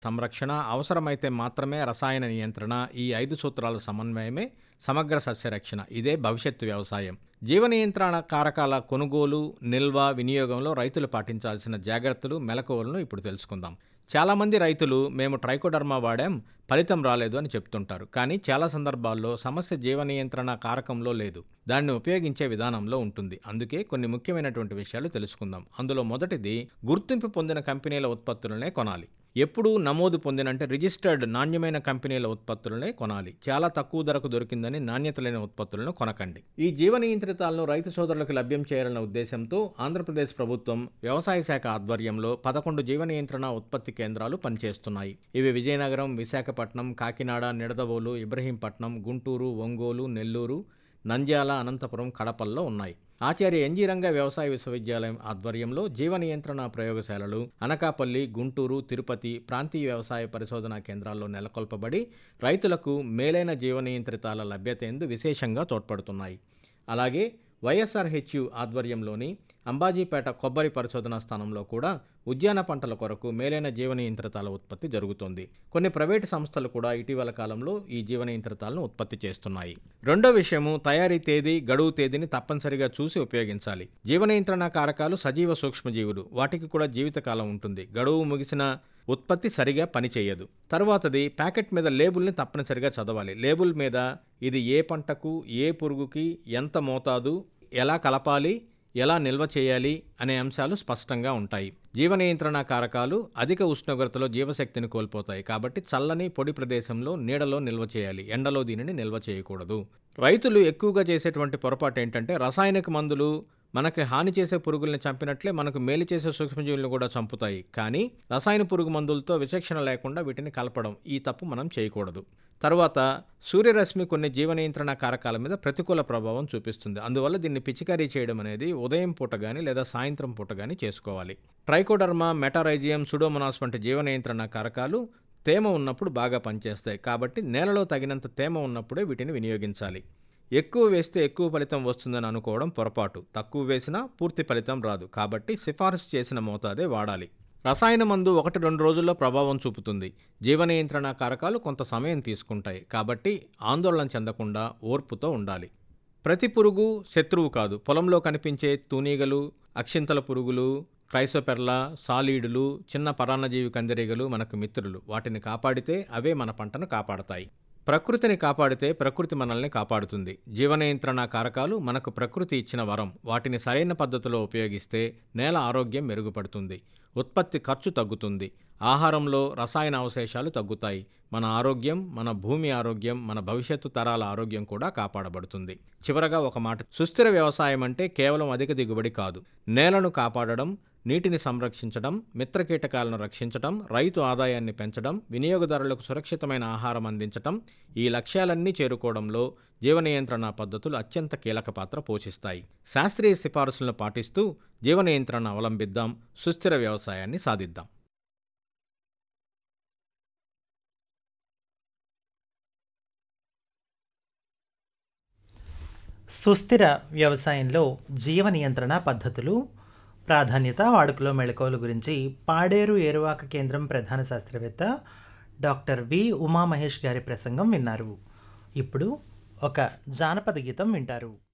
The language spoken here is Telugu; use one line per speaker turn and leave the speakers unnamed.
సంరక్షణ అవసరమైతే మాత్రమే రసాయన నియంత్రణ ఈ ఐదు సూత్రాల సమన్వయమే సమగ్ర సస్యరక్షణ ఇదే భవిష్యత్తు వ్యవసాయం జీవ నియంత్రణ కారకాల కొనుగోలు నిల్వ వినియోగంలో రైతులు పాటించాల్సిన జాగ్రత్తలు మెలకువలను ఇప్పుడు తెలుసుకుందాం చాలామంది రైతులు మేము ట్రైకోడర్మా వాడాం ఫలితం రాలేదు అని చెప్తుంటారు కానీ చాలా సందర్భాల్లో సమస్య జీవ నియంత్రణ కారకంలో లేదు దాన్ని ఉపయోగించే విధానంలో ఉంటుంది అందుకే కొన్ని ముఖ్యమైనటువంటి విషయాలు తెలుసుకుందాం అందులో మొదటిది గుర్తింపు పొందిన కంపెనీల ఉత్పత్తులనే కొనాలి ఎప్పుడూ నమోదు పొందిన అంటే రిజిస్టర్డ్ నాణ్యమైన కంపెనీల ఉత్పత్తులనే కొనాలి చాలా తక్కువ ధరకు దొరికిందని నాణ్యత లేని ఉత్పత్తులను కొనకండి ఈ జీవ నియంత్రితాలను రైతు సోదరులకు లభ్యం చేయాలన్న ఉద్దేశంతో ఆంధ్రప్రదేశ్ ప్రభుత్వం వ్యవసాయ శాఖ ఆధ్వర్యంలో పదకొండు జీవ నియంత్రణ ఉత్పత్తి కేంద్రాలు పనిచేస్తున్నాయి ఇవి విజయనగరం విశాఖపట్నం కాకినాడ నిడదవోలు ఇబ్రహీంపట్నం గుంటూరు ఒంగోలు నెల్లూరు నంద్యాల అనంతపురం కడపల్లో ఉన్నాయి ఆచార్య ఎన్జీ రంగ వ్యవసాయ విశ్వవిద్యాలయం ఆధ్వర్యంలో జీవ నియంత్రణ ప్రయోగశాలలు అనకాపల్లి గుంటూరు తిరుపతి ప్రాంతీయ వ్యవసాయ పరిశోధనా కేంద్రాల్లో నెలకొల్పబడి రైతులకు మేలైన జీవ నియంత్రితాల లభ్యత ఎందు విశేషంగా తోడ్పడుతున్నాయి అలాగే వైఎస్ఆర్హెచ్యు ఆధ్వర్యంలోని అంబాజీపేట కొబ్బరి పరిశోధనా స్థానంలో కూడా ఉద్యాన పంటల కొరకు మేలైన జీవ నియంత్రితాల ఉత్పత్తి జరుగుతోంది కొన్ని ప్రైవేటు సంస్థలు కూడా ఇటీవల కాలంలో ఈ జీవ నియంత్రితాలను ఉత్పత్తి చేస్తున్నాయి రెండో విషయము తయారీ తేదీ గడువు తేదీని తప్పనిసరిగా చూసి ఉపయోగించాలి జీవ నియంత్రణ కారకాలు సజీవ సూక్ష్మజీవులు వాటికి కూడా జీవితకాలం ఉంటుంది గడువు ముగిసిన ఉత్పత్తి సరిగా పనిచేయదు తర్వాతది ప్యాకెట్ మీద లేబుల్ని తప్పనిసరిగా చదవాలి లేబుల్ మీద ఇది ఏ పంటకు ఏ పురుగుకి ఎంత మోతాదు ఎలా కలపాలి ఎలా నిల్వ చేయాలి అనే అంశాలు స్పష్టంగా ఉంటాయి జీవ నియంత్రణ కారకాలు అధిక ఉష్ణోగ్రతలో జీవశక్తిని కోల్పోతాయి కాబట్టి చల్లని పొడి ప్రదేశంలో నీడలో నిల్వ చేయాలి ఎండలో దీనిని నిల్వ చేయకూడదు రైతులు ఎక్కువగా చేసేటువంటి పొరపాటు ఏంటంటే రసాయనిక మందులు మనకి హాని చేసే పురుగుల్ని చంపినట్లే మనకు మేలు చేసే సూక్ష్మజీవులను కూడా చంపుతాయి కానీ రసాయన పురుగు మందులతో విచక్షణ లేకుండా వీటిని కలపడం ఈ తప్పు మనం చేయకూడదు తర్వాత సూర్యరశ్మి కొన్ని జీవ నియంత్రణ కారకాల మీద ప్రతికూల ప్రభావం చూపిస్తుంది అందువల్ల దీన్ని పిచికారీ చేయడం అనేది ఉదయం పూట కానీ లేదా సాయంత్రం పూట కానీ చేసుకోవాలి ట్రైకోడర్మా మెటారైజియం సుడోమోనాస్ వంటి జీవ నియంత్రణ కారకాలు తేమ ఉన్నప్పుడు బాగా పనిచేస్తాయి కాబట్టి నేలలో తగినంత తేమ ఉన్నప్పుడే వీటిని వినియోగించాలి ఎక్కువ వేస్తే ఎక్కువ ఫలితం వస్తుందని అనుకోవడం పొరపాటు తక్కువ వేసినా పూర్తి ఫలితం రాదు కాబట్టి సిఫారసు చేసిన మోతాదే వాడాలి రసాయన మందు ఒకటి రెండు రోజుల్లో ప్రభావం చూపుతుంది జీవ నియంత్రణ కారకాలు కొంత సమయం తీసుకుంటాయి కాబట్టి ఆందోళన చెందకుండా ఓర్పుతో ఉండాలి ప్రతి పురుగు శత్రువు కాదు పొలంలో కనిపించే తూనీగలు అక్షింతల పురుగులు క్రైసోపెర్లా సాలీడులు చిన్న పరాన్నజీవి కందిరీగలు మనకు మిత్రులు వాటిని కాపాడితే అవే మన పంటను కాపాడతాయి ప్రకృతిని కాపాడితే ప్రకృతి మనల్ని కాపాడుతుంది జీవ నియంత్రణ కారకాలు మనకు ప్రకృతి ఇచ్చిన వరం వాటిని సరైన పద్ధతిలో ఉపయోగిస్తే నేల ఆరోగ్యం మెరుగుపడుతుంది ఉత్పత్తి ఖర్చు తగ్గుతుంది ఆహారంలో రసాయన అవశేషాలు తగ్గుతాయి మన ఆరోగ్యం మన భూమి ఆరోగ్యం మన భవిష్యత్తు తరాల ఆరోగ్యం కూడా కాపాడబడుతుంది చివరగా ఒక మాట సుస్థిర వ్యవసాయం అంటే కేవలం అధిక దిగుబడి కాదు నేలను కాపాడడం నీటిని సంరక్షించడం మిత్రకీటకాలను రక్షించడం రైతు ఆదాయాన్ని పెంచడం వినియోగదారులకు సురక్షితమైన ఆహారం అందించడం ఈ లక్ష్యాలన్నీ చేరుకోవడంలో జీవ నియంత్రణ పద్ధతులు అత్యంత కీలక పాత్ర పోషిస్తాయి శాస్త్రీయ సిఫారసులను పాటిస్తూ జీవ నియంత్రణ అవలంబిద్దాం సుస్థిర వ్యవసాయాన్ని సాధిద్దాం
సుస్థిర వ్యవసాయంలో జీవ నియంత్రణ పద్ధతులు ప్రాధాన్యత వాడుకలో మెళకువల గురించి పాడేరు ఏరువాక కేంద్రం ప్రధాన శాస్త్రవేత్త డాక్టర్ వి ఉమామహేష్ గారి ప్రసంగం విన్నారు ఇప్పుడు ఒక జానపద గీతం వింటారు